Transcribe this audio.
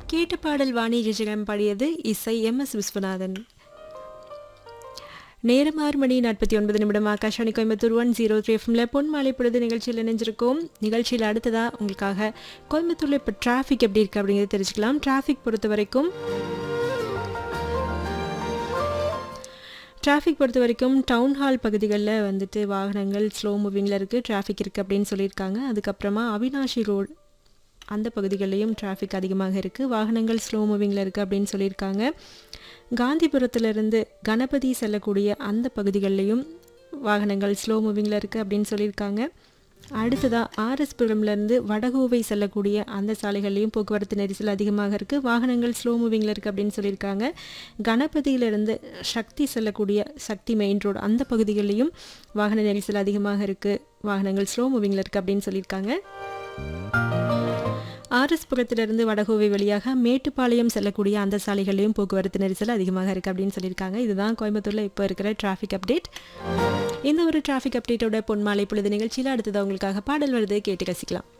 கேட்ட பாடல் வாணி ஜெஜகம் பாடியது இசை எம் எஸ் விஸ்வநாதன் நேரம் ஆறு மணி நாற்பத்தி ஒன்பது நிமிடம் Akashvani Coimbatore one zero three எஃப்எம்ல பொன் மாலை பொழுது நிகழ்ச்சியில் இணைஞ்சிருக்கோம் நிகழ்ச்சியில் அடுத்ததாக உங்களுக்காக கோயம்புத்தூரில் இப்போ டிராஃபிக் எப்படி இருக்குது அப்படிங்கிறத தெரிஞ்சுக்கலாம் டிராஃபிக் பொறுத்த வரைக்கும் டிராஃபிக் பொறுத்த வரைக்கும் டவுன் ஹால் பகுதிகளில் வந்துட்டு வாகனங்கள் ஸ்லோ மூவிங்கில் இருக்குது டிராஃபிக் இருக்குது அப்படின்னு சொல்லியிருக்காங்க அதுக்கப்புறமா அவினாஷி ரோடு அந்த பகுதிகளிலையும் டிராஃபிக் அதிகமாக இருக்குது வாகனங்கள் ஸ்லோ மூவிங்கில் இருக்குது அப்படின்னு சொல்லியிருக்காங்க காந்திபுரத்துலேருந்து கணபதி செல்லக்கூடிய அந்த பகுதிகளிலையும் வாகனங்கள் ஸ்லோ மூவிங்கில் இருக்குது அப்படின்னு சொல்லியிருக்காங்க அடுத்ததாக ஆர்எஸ்புரம்லேருந்து வடகோவை செல்லக்கூடிய அந்த சாலைகள்லையும் போக்குவரத்து நெரிசல் அதிகமாக இருக்குது வாகனங்கள் ஸ்லோ மூவிங்கில் இருக்குது அப்படின்னு சொல்லியிருக்காங்க கணபதியிலிருந்து சக்தி செல்லக்கூடிய சக்தி மெயின் ரோடு அந்த பகுதிகளிலையும் வாகன நெரிசல் அதிகமாக இருக்குது வாகனங்கள் ஸ்லோ மூவிங்கில் இருக்குது அப்படின்னு சொல்லியிருக்காங்க ஆர்எஸ்புரத்திலிருந்து வடகோவை வழியாக மேட்டுப்பாளையம் செல்லக்கூடிய அந்த சாலைகளையும் போக்குவரத்து நெரிசல் அதிகமாக இருக்குது அப்படின்னு சொல்லியிருக்காங்க இதுதான் கோயம்புத்தூரில் இப்போ இருக்கிற டிராஃபிக் அப்டேட் இந்த ஒரு டிராஃபிக் அப்டேட்டோட பொன்மாலை பொழுது நிகழ்ச்சியில் அடுத்தது உங்களுக்காக பாடல் வருது கேட்டு ரசிக்கலாம்